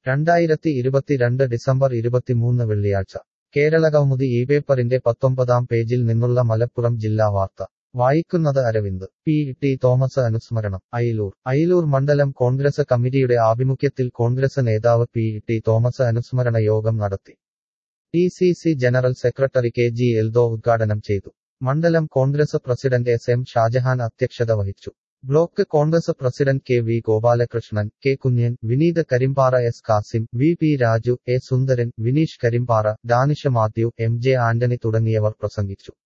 രണ്ടായിരത്തി ഇരുപത്തിരണ്ട് ഡിസംബർ ഇരുപത്തിമൂന്ന് വെള്ളിയാഴ്ച കേരളകൗമുദി ഈ പേപ്പറിന്റെ പത്തൊമ്പതാം പേജിൽ നിന്നുള്ള മലപ്പുറം ജില്ലാ വാർത്ത വായിക്കുന്നത് അരവിന്ദ് പി ടി തോമസ് അനുസ്മരണം അയിലൂർ അയിലൂർ മണ്ഡലം കോൺഗ്രസ് കമ്മിറ്റിയുടെ ആഭിമുഖ്യത്തിൽ കോൺഗ്രസ് നേതാവ് പി ടി തോമസ് അനുസ്മരണ യോഗം നടത്തി T C C general secretary K G Eldho ഉദ്ഘാടനം ചെയ്തു മണ്ഡലം Congress president S M Shajahan അധ്യക്ഷത വഹിച്ചു block Congress president K V Gopalakrishnan K Kunjan Vineeth Karimpara S Kasim V P Raju A Sundaran Vineesh Karimpara Danish Mathew M J Antony തുടങ്ങിയവർ പ്രസംഗിച്ചു